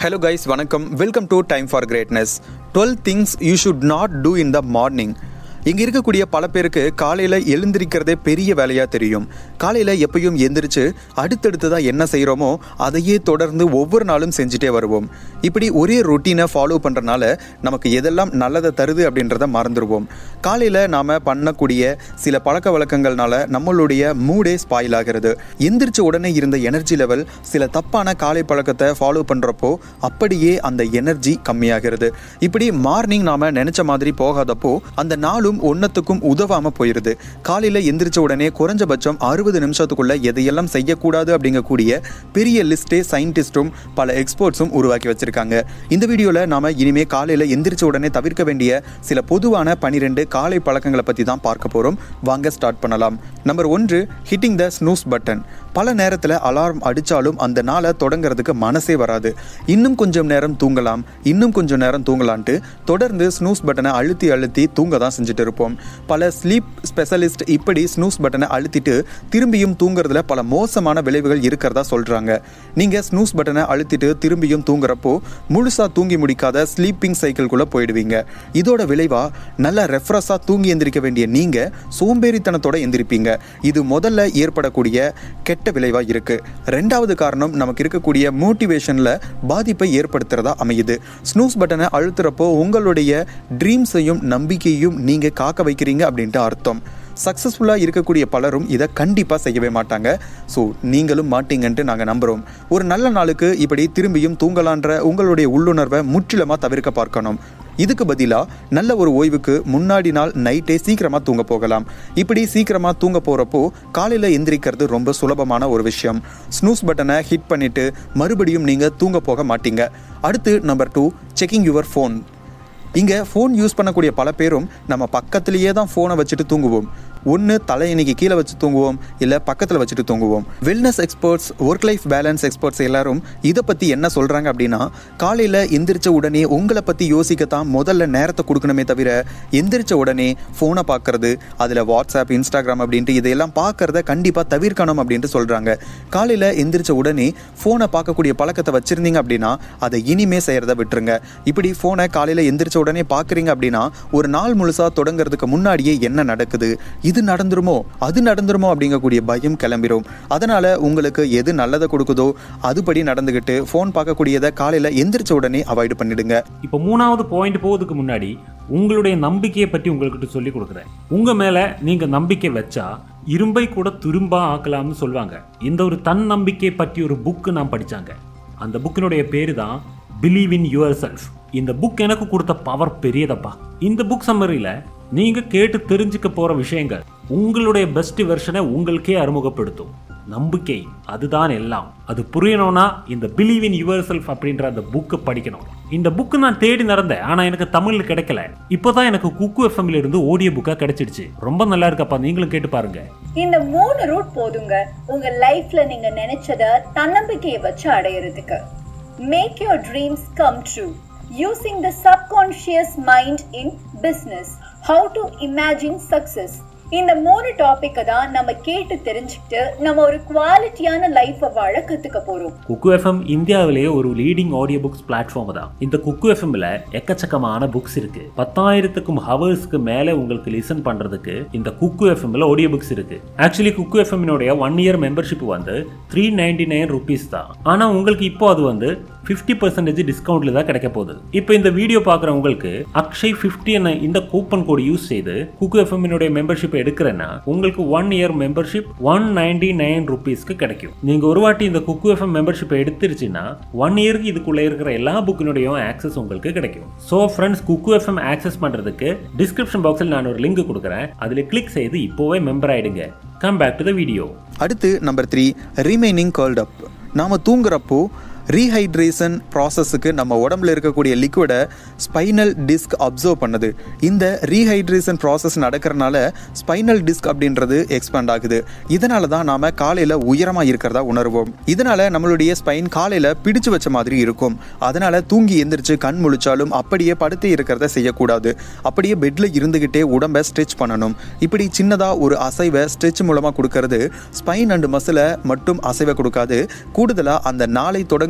hello guys வணக்கம் welcome to time for greatness twelve things you should not do in the morning இங்கே இருக்கக்கூடிய பல பேருக்கு காலையில் எழுந்திருக்கிறதே பெரிய வேலையாக தெரியும் காலையில் எப்பயும் எந்திரிச்சு அடுத்தடுத்ததாக என்ன செய்கிறோமோ அதையே தொடர்ந்து ஒவ்வொரு நாளும் செஞ்சுட்டே வருவோம் இப்படி ஒரே ரொட்டீனை ஃபாலோ பண்ணுறனால நமக்கு எதெல்லாம் நல்லதை தருது அப்படின்றத மறந்துடுவோம் காலையில் நாம் பண்ணக்கூடிய சில பழக்க வழக்கங்கள்னால நம்மளுடைய மூடே ஸ்பாயில் ஆகிறது எந்திரிச்ச உடனே இருந்த எனர்ஜி லெவல் சில தப்பான காலை பழக்கத்தை ஃபாலோ பண்ணுறப்போ அப்படியே அந்த எனர்ஜி கம்மியாகிறது இப்படி மார்னிங் நாம் நினச்ச மாதிரி போகாதப்போ அந்த நாளும் ஒன்றத்துக்கும் உதவாமல் போயிடுது காலையில் எந்திரிச்ச உடனே குறைஞ்சபட்சம் அறுபது நிமிஷத்துக்குள்ள எதையெல்லாம் செய்யக்கூடாது அப்படிங்கக்கூடிய பெரிய லிஸ்ட்டே சயின்டிஸ்ட்டும் பல எக்ஸ்பர்ட்ஸும் உருவாக்கி வச்சிருக்காங்க இந்த வீடியோவில் நாம இனிமே காலையில் எந்திரிச்ச உடனே தவிர்க்க வேண்டிய சில பொதுவான பனிரெண்டு காலை பழக்கங்களை பற்றி தான் பார்க்க போகிறோம் வாங்க ஸ்டார்ட் பண்ணலாம் நம்பர் ஒன்று ஹிட்டிங் த ஸ்னூஸ் பட்டன் பல நேரத்தில் அலாரம் அடித்தாலும் அந்த நாளை தொடங்குறதுக்கு மனசே வராது இன்னும் கொஞ்சம் நேரம் தூங்கலாம் இன்னும் கொஞ்சம் நேரம் தூங்கலான்ட்டு தொடர்ந்து ஸ்னூஸ் பட்டனை அழுத்தி அழுத்தி தூங்க தான் செஞ்சுட்டு இருப்போம் பல ஸ்லீப் ஸ்பெஷலிஸ்ட் இப்படி ஸ்னூஸ் பட்டனை அழுத்திட்டு திரும்பியும் தூங்குறதுல பல மோசமான விளைவுகள் இருக்கிறதா சொல்கிறாங்க நீங்கள் ஸ்னூஸ் பட்டனை அழுத்திட்டு திரும்பியும் தூங்குறப்போ முழுசாக தூங்கி முடிக்காத ஸ்லீப்பிங் சைக்கிள்குள்ளே போயிடுவீங்க இதோட விளைவா நல்லா ரெஃப்ரெஷ்ஷாக தூங்கி எந்திரிக்க வேண்டிய நீங்கள் சோம்பேறித்தனத்தோட எந்திரிப்பீங்க இது முதல்ல ஏற்படக்கூடிய கெட்ட விளைவாக இருக்கு ரெண்டாவது காரணம் நமக்கு இருக்கக்கூடிய மோட்டிவேஷனில் பாதிப்பை ஏற்படுத்துறதா அமையுது ஸ்னூஸ் பட்டனை அழுத்துறப்போ உங்களுடைய ட்ரீம்ஸையும் நம்பிக்கையும் நீங்கள் காக்க வைக்கிறீங்க அப்படின்ட்டு அர்த்தம் சக்ஸஸ்ஃபுல்லாக இருக்கக்கூடிய பலரும் இதை கண்டிப்பாக செய்யவே மாட்டாங்க ஸோ நீங்களும் மாட்டீங்கன்ட்டு நாங்கள் நம்புகிறோம் ஒரு நல்ல நாளுக்கு இப்படி திரும்பியும் தூங்கலான்ற உங்களுடைய உள்ளுணர்வை முற்றிலுமாக தவிர்க்க பார்க்கணும் இதுக்கு பதிலாக நல்ல ஒரு ஓய்வுக்கு முன்னாடி நாள் நைட்டே சீக்கிரமாக தூங்க போகலாம் இப்படி சீக்கிரமாக தூங்க போகிறப்போ காலையில் எந்திரிக்கிறது ரொம்ப சுலபமான ஒரு விஷயம் ஸ்னூஸ் பட்டனை ஹிட் பண்ணிவிட்டு மறுபடியும் நீங்கள் தூங்க போக மாட்டீங்க அடுத்து number two checking your phone இங்கே ஃபோன் யூஸ் பண்ணக்கூடிய பல பேரும் நம்ம பக்கத்துலேயே தான் ஃபோனை வச்சுட்டு தூங்குவோம் ஒன்று தலையணிக்கு கீழே வச்சு தூங்குவோம் இல்லை பக்கத்தில் வச்சுட்டு தூங்குவோம் wellness experts work life balance experts எல்லாரும் இதை பற்றி என்ன சொல்கிறாங்க அப்படின்னா காலையில் எந்திரிச்ச உடனே உங்களை பற்றி யோசிக்கத்தான் முதல்ல நேரத்தை கொடுக்கணுமே தவிர எந்திரிச்ச உடனே ஃபோனை பார்க்கறது அதில் வாட்ஸ்அப் இன்ஸ்டாகிராம் அப்படின்ட்டு இதையெல்லாம் பார்க்கறத கண்டிப்பாக தவிர்க்கணும் அப்படின்ட்டு சொல்கிறாங்க காலையில் எந்திரிச்ச உடனே ஃபோனை பார்க்கக்கூடிய பழக்கத்தை வச்சுருந்தீங்க அப்படின்னா அதை இனிமே செய்கிறத விட்டுருங்க இப்படி ஃபோனை காலையில் எந்திரிச்ச உடனே பார்க்குறீங்க அப்படின்னா ஒரு நாள் முழுசாக தொடங்குறதுக்கு முன்னாடியே என்ன நடக்குது இது நடந்துருமோ அது நடந்துருமோ அப்படிங்கக்கூடிய பயம் கிளம்பிரும் அதனால உங்களுக்கு எது நல்லதை கொடுக்குதோ அதுபடி நடந்துக்கிட்டு ஃபோன் பார்க்கக்கூடியதை காலையில் எந்திரிச்ச உடனே அவாய்டு பண்ணிடுங்க இப்போ மூணாவது பாயிண்ட் போகிறதுக்கு முன்னாடி உங்களுடைய நம்பிக்கையை பற்றி உங்கள்கிட்ட சொல்லி கொடுக்குறேன் உங்கள் மேலே நீங்கள் நம்பிக்கை வச்சா இரும்பை கூட துரும்பா ஆக்கலாம்னு சொல்லுவாங்க இந்த ஒரு தன் நம்பிக்கை பற்றி ஒரு புக்கு நான் படித்தாங்க அந்த புக்கினுடைய பேரு தான் பிலீவ் இன் யுவர் செல்ஃப் இந்த புக் எனக்கு கொடுத்த பவர் பெரியதப்பா இந்த புக் சம்மரியில் நீங்கள் கேட்டு தெரிஞ்சுக்க போகிற விஷயங்கள் உங்களுடைய பெஸ்ட் வெர்ஷனை உங்களுக்கே அறிமுகப்படுத்தும் நம்பிக்கை அதுதான் எல்லாம் அது புரியணும்னா இந்த பிலீவ் இன் யுவர் செல்ஃப் அப்படின்ற அந்த புக்கை படிக்கணும் இந்த புக்கு நான் தேடி நடந்தேன் ஆனால் எனக்கு தமிழில் கிடைக்கல இப்போதான் எனக்கு குக்கு எஃப்எம்ல இருந்து ஆடியோ புக்காக கிடைச்சிடுச்சு ரொம்ப நல்லா இருக்கப்பா நீங்களும் கேட்டு பாருங்க இந்த மூணு ரூட் போதுங்க உங்க லைஃப்ல நீங்க நினைச்சத தன்னம்பிக்கையை வச்சு அடையிறதுக்கு make your dreams come true using the subconscious mind in business how to imagine success இந்த மூணு டாபிக்கை தான் நம்ம கேட்டு தெரிஞ்சுக்கிட்டு நம்ம ஒரு குவாலிட்டியான லைஃப்பை வாழ கத்துக்க போறோம் குக்கு எஃப்எம் இந்தியாவிலேயே ஒரு லீடிங் ஆடியோ புக்ஸ் பிளாட்ஃபார்ம் தான் இந்த குக்கு எஃப்எம்ல எக்கச்சக்கமான புக்ஸ் இருக்கு பத்தாயிரத்துக்கும் ஹவர்ஸ்க்கு மேல உங்களுக்கு லிசன் பண்றதுக்கு இந்த குக்கு எஃப்எம்ல ஆடியோ புக்ஸ் இருக்கு ஆக்சுவலி குக்கு எஃப்எம்னுடைய ஒன் இயர் மெம்பர்ஷிப் வந்து த்ரீ நைன்டி நைன் ருபீஸ் தான் ஆனா உங்களுக்கு இப்போ அது வந்து ஃபிஃப்டி பர்சன்டேஜ் டிஸ்கவுண்ட்ல தான் கிடைக்க போகுது இப்போ இந்த வீடியோ பார்க்குற உங்களுக்கு அக்ஷய் ஃபிஃப்டி என்ன இந்த கூப்பன் கோடு யூஸ் செய்து குக்கு எஃப்எம்னுடைய மெம்பர்ஷிப் எடுக்கிறேன்னா உங்களுக்கு one year membership one ninety nine ருபீஸ்க்கு கிடைக்கும் நீங்க ஒரு வாட்டி இந்த குக்கு எஃப்எம் மெம்பர்ஷிப் எடுத்துருச்சுன்னா ஒன் இயருக்கு இதுக்குள்ள இருக்கிற எல்லா புக்கினுடைய ஆக்சஸ் உங்களுக்கு கிடைக்கும் so friends Kuku FM access பண்றதுக்கு டிஸ்கிரிப்ஷன் பாக்ஸில் நான் ஒரு லிங்க் கொடுக்குறேன் அதில் கிளிக் செய்து இப்போவே மெம்பர் ஆயிடுங்க come back to the video அடுத்து number three remaining curled up நாம் தூங்குறப்போ ரீஹைட்ரேஷன் ப்ராசஸுக்கு நம்ம உடம்புல இருக்கக்கூடிய லிக்விடை ஸ்பைனல் டிஸ்க் அப்சர்வ் பண்ணுது இந்த ரீஹைட்ரேஷன் ப்ராசஸ் நடக்கிறனால ஸ்பைனல் டிஸ்க் அப்படின்றது எக்ஸ்பேண்ட் ஆகுது இதனால தான் நாம் காலையில் உயரமாக இருக்கிறதா உணர்வோம் இதனால நம்மளுடைய ஸ்பைன் காலையில் பிடிச்சு வச்ச மாதிரி இருக்கும் அதனால தூங்கி எந்திரிச்சு கண் முழிச்சாலும் அப்படியே படுத்து இருக்கிறத செய்யக்கூடாது அப்படியே பெட்ல இருந்துகிட்டே உடம்பை ஸ்ட்ரெச் பண்ணணும் இப்படி சின்னதாக ஒரு அசைவை ஸ்ட்ரெச் மூலமாக கொடுக்கறது ஸ்பைன் அண்ட் மசிலை மட்டும் அசைவை கொடுக்காது கூடுதலாக அந்த நாளை தொடங்க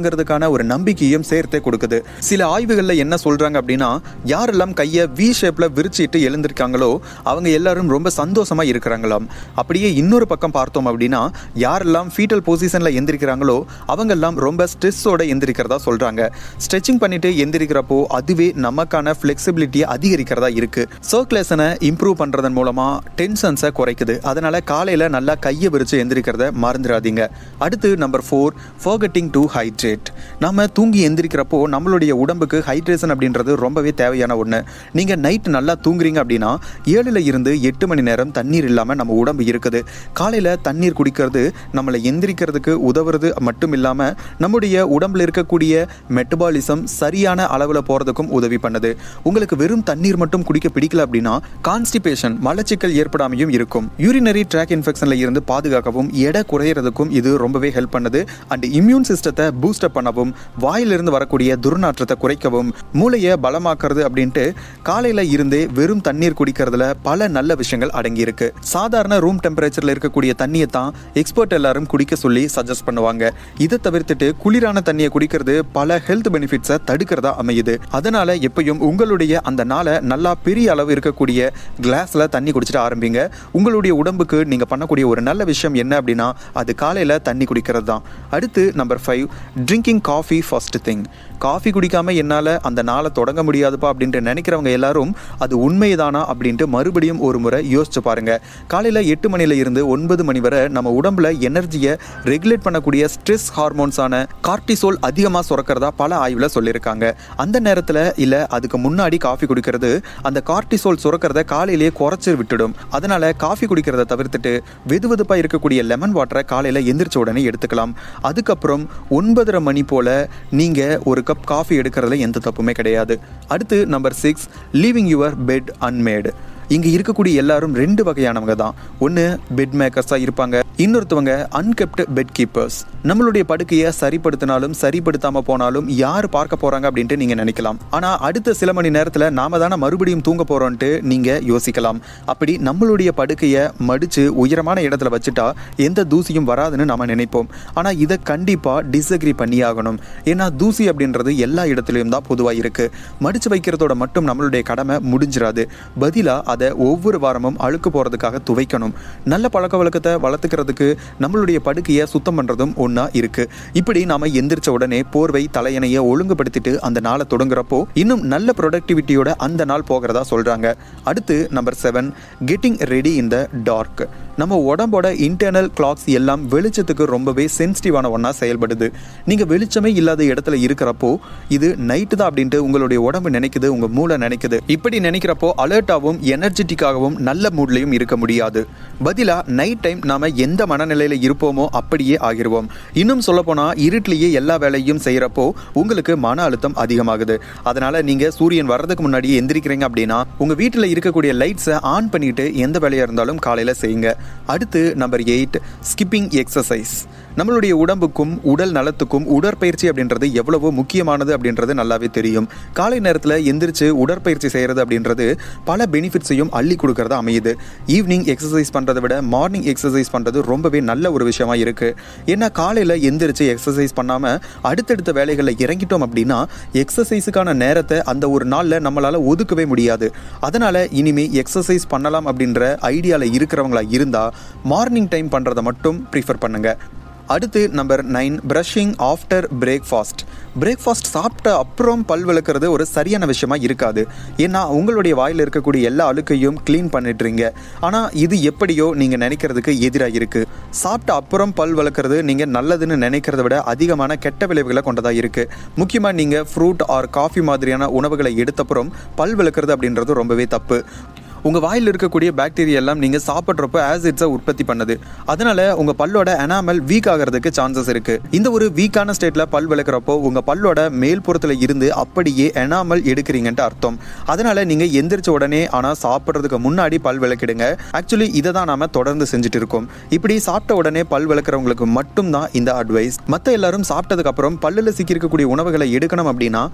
தொடங்குறதுக்கான ஒரு நம்பிக்கையும் சேர்த்தே கொடுக்குது சில ஆய்வுகள்ல என்ன சொல்றாங்க அப்படின்னா யாரெல்லாம் கையை வி ஷேப்ல விரிச்சிட்டு எழுந்திருக்காங்களோ அவங்க எல்லாரும் ரொம்ப சந்தோஷமா இருக்கிறாங்களாம் அப்படியே இன்னொரு பக்கம் பார்த்தோம் அப்படின்னா யாரெல்லாம் ஃபீட்டல் பொசிஷன்ல எந்திரிக்கிறாங்களோ அவங்கெல்லாம் ரொம்ப ஸ்ட்ரெஸ்ஸோட எந்திரிக்கிறதா சொல்றாங்க ஸ்ட்ரெச்சிங் பண்ணிட்டு எந்திரிக்கிறப்போ அதுவே நமக்கான ஃபிளெக்சிபிலிட்டியை அதிகரிக்கிறதா இருக்கு சர்க்குலேஷனை இம்ப்ரூவ் பண்றதன் மூலமா டென்ஷன்ஸை குறைக்குது அதனால காலையில நல்லா கையை விரிச்சு எந்திரிக்கிறத மறந்துடாதீங்க அடுத்து number four forgetting to hydrate நம்ம தூங்கி எந்திரிக்கிறப்போ நம்மளுடைய உடம்புக்கு ஹைட்ரேஷன் அப்படின்றது ரொம்பவே தேவையான ஒன்று நீங்கள் நைட் நல்லா தூங்குறீங்க அப்படின்னா ஏழுல இருந்து எட்டு மணி நேரம் தண்ணீர் இல்லாமல் நம்ம உடம்பு இருக்குது காலையில் தண்ணீர் குடிக்கிறது நம்மளை எந்திரிக்கிறதுக்கு உதவுறது மட்டும் இல்லாமல் நம்முடைய உடம்புல இருக்கக்கூடிய மெட்டபாலிசம் சரியான அளவில் போகிறதுக்கும் உதவி பண்ணுது உங்களுக்கு வெறும் தண்ணீர் மட்டும் குடிக்க பிடிக்கல அப்படின்னா கான்ஸ்டிபேஷன் மலச்சிக்கல் ஏற்படாமையும் இருக்கும் யூரினரி ட்ராக் இன்ஃபெக்ஷன்ல இருந்து பாதுகாக்கவும் எடை குறையிறதுக்கும் இது ரொம்பவே ஹெல்ப் பண்ணுது அண்ட் இம்யூன் சிஸ்டத்தை பூஸ்டப் பண்ணவும் வாயிலிருந்து வரக்கூடிய துர்நாற்றத்தை குறைக்கவும் மூளையை பலமாக்குறது அப்படின்ட்டு காலையில இருந்தே வெறும் தண்ணீர் குடிக்கிறதுல பல நல்ல விஷயங்கள் அடங்கி இருக்கு சாதாரண ரூம் டெம்பரேச்சர்ல இருக்கக்கூடிய தண்ணியை தான் எக்ஸ்பர்ட் எல்லாரும் குடிக்க சொல்லி சஜஸ்ட் பண்ணுவாங்க இதை தவிர்த்துட்டு குளிரான தண்ணியை குடிக்கிறது பல ஹெல்த் பெனிஃபிட்ஸை தடுக்கிறதா அமையுது அதனால எப்பயும் உங்களுடைய அந்த நாளை நல்லா பெரிய அளவு இருக்கக்கூடிய கிளாஸ்ல தண்ணி குடிச்சிட்டு ஆரம்பிங்க உங்களுடைய உடம்புக்கு நீங்க பண்ணக்கூடிய ஒரு நல்ல விஷயம் என்ன அப்படின்னா அது காலையில தண்ணி குடிக்கிறது தான் அடுத்து number five drinking coffee first thing coffee குடிக்காம என்னால் அந்த நாளை தொடங்க முடியாதுப்பா அப்படின்ட்டு நினைக்கிறவங்க எல்லாரும் அது உண்மைதானா அப்படின்ட்டு மறுபடியும் ஒரு முறை யோசிச்சு பாருங்க காலையில் எட்டு மணில இருந்து ஒன்பது மணி வரை நம்ம உடம்புல எனர்ஜியை ரெகுலேட் பண்ணக்கூடிய ஸ்ட்ரெஸ் ஹார்மோன்ஸான கார்டிசோல் அதிகமாக சுரக்கிறதா பல ஆய்வில் சொல்லியிருக்காங்க அந்த நேரத்தில் இல்லை அதுக்கு முன்னாடி காஃபி குடிக்கிறது அந்த கார்டிசோல் சுரக்கிறத காலையிலேயே குறைச்சி விட்டுடும் அதனால காஃபி குடிக்கிறத தவிர்த்துட்டு வெது வெதுப்பாக இருக்கக்கூடிய லெமன் வாட்டரை காலையில் எந்திரிச்ச உடனே எடுத்துக்கலாம் அதுக்கப்புறம் ஒன்பதரை மணி போல நீங்கள் ஒரு கப் காஃபி எடுக்கிறதுல எந்த தப்புமே கிடையாது அடுத்து number six leaving your bed unmade இங்கே இருக்கக்கூடிய எல்லாரும் ரெண்டு வகையானவங்க தான் ஒன்று பெட் மேக்கர்ஸாக இருப்பாங்க இன்னொருத்தவங்க அன்கெப்ட் பெட் கீப்பர்ஸ் நம்மளுடைய படுக்கையை சரிப்படுத்தினாலும் சரிப்படுத்தாமல் போனாலும் யார் பார்க்க போகிறாங்க அப்படின்ட்டு நீங்கள் நினைக்கலாம் ஆனால் அடுத்த சில மணி நேரத்தில் நாம தானே மறுபடியும் தூங்க போகிறோன்ட்டு நீங்கள் யோசிக்கலாம் அப்படி நம்மளுடைய படுக்கையை மடித்து உயரமான இடத்துல வச்சுட்டா எந்த தூசியும் வராதுன்னு நம்ம நினைப்போம் ஆனால் இதை கண்டிப்பாக டிஸ்அக்ரி பண்ணியாகணும் ஏன்னா தூசி அப்படின்றது எல்லா இடத்துலையும் தான் பொதுவாக இருக்குது மடித்து வைக்கிறதோட மட்டும் நம்மளுடைய கடமை முடிஞ்சிராது பதிலாக அதை ஒவ்வொரு வாரமும் அழுக்கு போகிறதுக்காக துவைக்கணும் நல்ல பழக்க வழக்கத்தை வளர்த்துக்கிறதுக்கு நம்மளுடைய படுக்கையை சுத்தம் பண்ணுறதும் ஒன்றா இருக்குது இப்படி நாம எந்திரிச்ச உடனே போர்வை தலையணையை ஒழுங்குபடுத்திட்டு அந்த நாளை தொடங்குறப்போ இன்னும் நல்ல ப்ரொடக்டிவிட்டியோட அந்த நாள் போகிறதா சொல்கிறாங்க அடுத்து number seven getting ready in the dark நம்ம உடம்போட இன்டர்னல் கிளாக்ஸ் எல்லாம் வெளிச்சத்துக்கு ரொம்பவே சென்சிட்டிவான ஒன்றா செயல்படுது நீங்கள் வெளிச்சமே இல்லாத இடத்துல இருக்கிறப்போ இது நைட்டு தான் அப்படின்ட்டு உங்களுடைய உடம்பு நினைக்குது உங்கள் மூளை நினைக்குது இப்படி நினைக்கிறப்போ அலர்ட்டாகவும் எனர்ஜெட்டிக்காகவும் நல்ல மூட்லையும் இருக்க முடியாது பதிலாக நைட் டைம் நாம எந்த மனநிலையில் இருப்போமோ அப்படியே ஆகிருவோம் இன்னும் சொல்லப்போனால் இருட்டிலேயே எல்லா வேலையும் செய்கிறப்போ உங்களுக்கு மன அழுத்தம் அதிகமாகுது அதனால நீங்கள் சூரியன் வர்றதுக்கு முன்னாடி எந்திரிக்கிறீங்க அப்படின்னா உங்கள் வீட்டில் இருக்கக்கூடிய லைட்ஸை ஆன் பண்ணிட்டு எந்த வேலையாக இருந்தாலும் காலையில் செய்யுங்க அடுத்து நம்பர் எயிட் ஸ்கிப்பிங் எக்ஸசைஸ் நம்மளுடைய உடம்புக்கும் உடல் நலத்துக்கும் உடற்பயிற்சி அப்படின்றது எவ்வளவோ முக்கியமானது அப்படின்றது நல்லாவே தெரியும் காலை நேரத்தில் எந்திரிச்சு உடற்பயிற்சி செய்கிறது அப்படின்றது பல பெனிஃபிட்ஸையும் அள்ளி கொடுக்கறதா அமையுது ஈவினிங் எக்ஸசைஸ் பண்ணுறதை விட மார்னிங் எக்ஸசைஸ் பண்ணுறது ரொம்பவே நல்ல ஒரு விஷயமா இருக்கு ஏன்னா காலையில் எந்திரிச்சு எக்ஸசைஸ் பண்ணாமல் அடுத்தடுத்த வேலைகளில் இறங்கிட்டோம் அப்படின்னா எக்ஸசைஸுக்கான நேரத்தை அந்த ஒரு நாளில் நம்மளால் ஒதுக்கவே முடியாது அதனால் இனிமே எக்ஸசைஸ் பண்ணலாம் அப்படின்ற ஐடியாவில் இருக்கிறவங்களா இருந்தால் மார்னிங் டைம் பண்ணுறதை மட்டும் ப்ரிஃபர் பண்ணுங்கள் அடுத்து number nine brushing after breakfast breakfast சாப்பிட்ட அப்புறம் பல் விளக்குறது ஒரு சரியான விஷயமா இருக்காது ஏன்னா உங்களுடைய வாயில் இருக்கக்கூடிய எல்லா அழுக்கையும் க்ளீன் பண்ணிட்டுறீங்க ஆனால் இது எப்படியோ நீங்கள் நினைக்கிறதுக்கு எதிராக இருக்குது சாப்பிட்ட அப்புறம் பல் விளக்குறது நீங்கள் நல்லதுன்னு நினைக்கிறத விட அதிகமான கெட்ட விளைவுகளை கொண்டதாக இருக்குது முக்கியமாக நீங்கள் ஃப்ரூட் ஆர் காஃபி மாதிரியான உணவுகளை எடுத்தப்புறம் பல் விளக்குறது அப்படின்றது ரொம்பவே தப்பு உங்கள் வாயில் இருக்கக்கூடிய பாக்டீரியா எல்லாம் நீங்கள் சாப்பிட்றப்ப ஆசிட்ஸை உற்பத்தி பண்ணுது அதனால உங்கள் பல்லோட எனாமல் வீக் ஆகிறதுக்கு சான்சஸ் இருக்கு இந்த ஒரு வீக்கான ஸ்டேட்டில் பல் விளக்குறப்போ உங்கள் பல்லோட மேல் புறத்தில் இருந்து அப்படியே எனாமல் எடுக்கிறீங்கன்ட்டு அர்த்தம் அதனால நீங்கள் எந்திரிச்ச உடனே ஆனால் சாப்பிட்றதுக்கு முன்னாடி பல் விளக்கிடுங்க ஆக்சுவலி இதை தான் நாம தொடர்ந்து செஞ்சுட்டு இருக்கோம் இப்படி சாப்பிட்ட உடனே பல் விளக்குறவங்களுக்கு மட்டும்தான் இந்த அட்வைஸ் மற்ற எல்லாரும் சாப்பிட்டதுக்கு அப்புறம் பல்லில் சிக்கியிருக்கக்கூடிய உணவுகளை எடுக்கணும் அப்படின்னா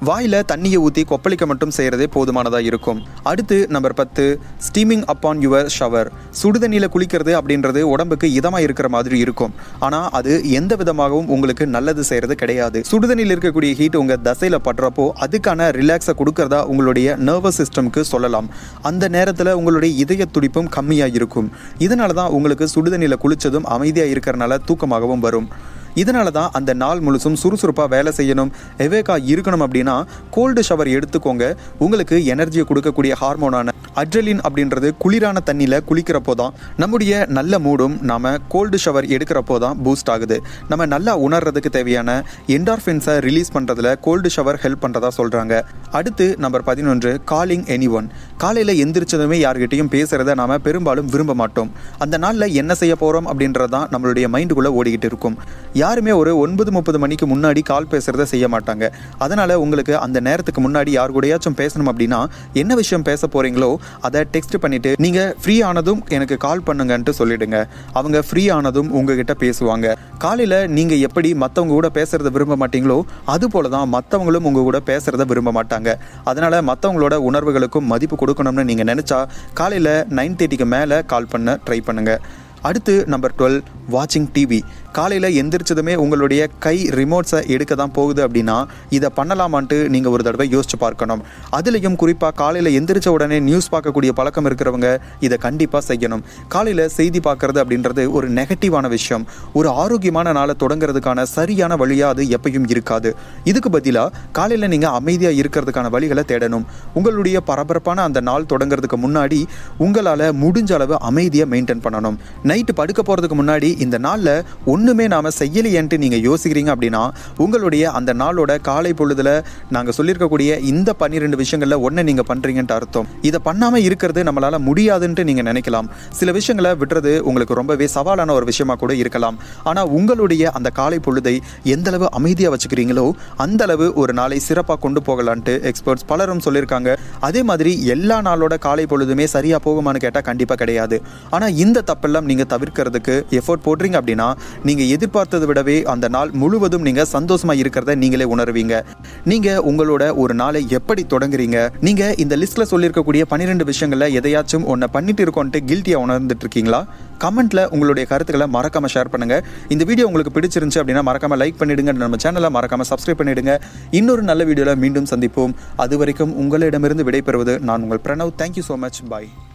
வாயில தண்ணியை ஊற்றி கொப்பளிக்க மட்டும் செய்யறதே போதுமானதாக இருக்கும் அடுத்து நம்பர் பத்து ஸ்டீமிங் அப்பான் யுவர் ஷவர் சுடுதண்ணியில் குளிக்கிறது அப்படின்றது உடம்புக்கு இதமாக இருக்கிற மாதிரி இருக்கும் ஆனால் அது எந்த விதமாகவும் உங்களுக்கு நல்லது செய்யறது கிடையாது சுடுதண்ணியில் இருக்கக்கூடிய ஹீட் உங்கள் தசையில் படுறப்போ அதுக்கான ரிலாக்ஸை கொடுக்கறதா உங்களுடைய நர்வஸ் சிஸ்டம்க்கு சொல்லலாம் அந்த நேரத்தில் உங்களுடைய இதய துடிப்பும் கம்மியாக இருக்கும் இதனால தான் உங்களுக்கு சுடுதண்ணியில் குளிச்சதும் அமைதியாக இருக்கிறனால தூக்கமாகவும் வரும் இதனால தான் அந்த நாள் முழுசும் சுறுசுறுப்பாக வேலை செய்யணும் எவேக்கா இருக்கணும் அப்படின்னா கோல்டு ஷவர் எடுத்துக்கோங்க உங்களுக்கு எனர்ஜியை கொடுக்கக்கூடிய ஹார்மோனான அட்ரலின் அப்படின்றது குளிரான தண்ணியில் குளிக்கிறப்போ தான் நம்முடைய நல்ல மூடும் நாம கோல்டு ஷவர் எடுக்கிறப்போ தான் பூஸ்ட் ஆகுது நம்ம நல்லா உணர்றதுக்கு தேவையான என்டார்ஃபின்ஸை ரிலீஸ் பண்ணுறதுல கோல்டு ஷவர் ஹெல்ப் பண்ணுறதா சொல்கிறாங்க அடுத்து நம்பர் பதினொன்று காலிங் எனி ஒன் காலையில் எந்திரிச்சதுமே யார்கிட்டையும் பேசுகிறத நாம பெரும்பாலும் விரும்ப மாட்டோம் அந்த நாளில் என்ன செய்ய போகிறோம் அப்படின்றது தான் நம்மளுடைய மைண்டுக்குள்ளே ஓடிக்கிட்டு இருக்கும் யாருமே ஒரு ஒன்பது முப்பது மணிக்கு முன்னாடி கால் பேசுகிறத செய்ய மாட்டாங்க அதனால் உங்களுக்கு அந்த நேரத்துக்கு முன்னாடி யார் கூடயாச்சும் பேசணும் அப்படின்னா என்ன விஷயம் பேச போகிறீங்களோ அதை டெக்ஸ்ட் பண்ணிவிட்டு நீங்கள் ஃப்ரீ ஆனதும் எனக்கு கால் பண்ணுங்கன்ட்டு சொல்லிடுங்க அவங்க ஃப்ரீ ஆனதும் உங்ககிட்ட பேசுவாங்க காலையில் நீங்கள் எப்படி மற்றவங்க கூட பேசுகிறத விரும்ப மாட்டீங்களோ அது போல தான் மற்றவங்களும் உங்கள் கூட பேசுகிறத விரும்ப மாட்டாங்க அதனால் மற்றவங்களோட உணர்வுகளுக்கும் மதிப்பு கொடுக்கணும்னு நீங்கள் நினச்சா காலையில் நைன் தேர்ட்டிக்கு மேலே கால் பண்ண ட்ரை பண்ணுங்கள் அடுத்து நம்பர் டுவெல் வாட்சிங் டிவி காலையில் எந்திரிச்சதுமே உங்களுடைய கை ரிமோட்ஸை எடுக்க தான் போகுது அப்படின்னா இதை பண்ணலாமான்ட்டு நீங்கள் ஒரு தடவை யோசிச்சு பார்க்கணும் அதுலேயும் குறிப்பாக காலையில் எந்திரிச்ச உடனே நியூஸ் பார்க்கக்கூடிய பழக்கம் இருக்கிறவங்க இதை கண்டிப்பாக செய்யணும் காலையில் செய்தி பார்க்கறது அப்படின்றது ஒரு நெகட்டிவான விஷயம் ஒரு ஆரோக்கியமான நாளை தொடங்குறதுக்கான சரியான வழியாக அது எப்பயும் இருக்காது இதுக்கு பதிலாக காலையில் நீங்கள் அமைதியாக இருக்கிறதுக்கான வழிகளை தேடணும் உங்களுடைய பரபரப்பான அந்த நாள் தொடங்குறதுக்கு முன்னாடி உங்களால் முடிஞ்ச அளவு அமைதியை மெயின்டைன் பண்ணணும் நைட்டு படுக்க போகிறதுக்கு முன்னாடி இந்த நாளில் ஒன்றுமே நாம் செய்யலையேன்ட்டு நீங்கள் யோசிக்கிறீங்க அப்படின்னா உங்களுடைய அந்த நாளோட காலை பொழுதில் நாங்கள் சொல்லியிருக்கக்கூடிய இந்த பன்னிரெண்டு விஷயங்களில் ஒன்றை நீங்கள் பண்ணுறீங்கன்ட்டு அர்த்தம் இதை பண்ணாமல் இருக்கிறது நம்மளால் முடியாதுன்ட்டு நீங்கள் நினைக்கலாம் சில விஷயங்களை விடுறது உங்களுக்கு ரொம்பவே சவாலான ஒரு விஷயமா கூட இருக்கலாம் ஆனால் உங்களுடைய அந்த காலை பொழுதை எந்த அளவு அமைதியாக வச்சுக்கிறீங்களோ அந்த அளவு ஒரு நாளை சிறப்பாக கொண்டு போகலான்ட்டு எக்ஸ்பர்ட்ஸ் பலரும் சொல்லியிருக்காங்க அதே மாதிரி எல்லா நாளோட காலை பொழுதுமே சரியாக போகுமான்னு கேட்டால் கண்டிப்பாக கிடையாது ஆனால் இந்த தப்பெல்லாம் நீங்கள் தவிர்க்கிறதுக்கு எஃபோர்ட் போடுறீங்க அப்படின்னா நீங்கள் எதிர்பார்த்ததை விடவே அந்த நாள் முழுவதும் நீங்கள் சந்தோஷமாக இருக்கிறத நீங்களே உணர்வீங்க நீங்கள் உங்களோட ஒரு நாளை எப்படி தொடங்குறீங்க நீங்கள் இந்த லிஸ்ட்டில் சொல்லியிருக்கக்கூடிய பன்னிரெண்டு விஷயங்களில் எதையாச்சும் ஒன்றை பண்ணிட்டு இருக்கோன்ட்டு கில்ட்டியாக உணர்ந்துட்டு இருக்கீங்களா கமெண்ட்ல உங்களுடைய கருத்துக்களை மறக்காம ஷேர் பண்ணுங்க இந்த வீடியோ உங்களுக்கு பிடிச்சிருந்துச்சு அப்படின்னா மறக்காம லைக் பண்ணிடுங்க நம்ம சேனலை மறக்காம சப்ஸ்கிரைப் பண்ணிடுங்க இன்னொரு நல்ல வீடியோல மீண்டும் சந்திப்போம் அது வரைக்கும் உங்களிடமிருந்து விடைபெறுவது நான் உங்கள் பிரணவ் தேங்க்யூ ஸோ மச் பாய்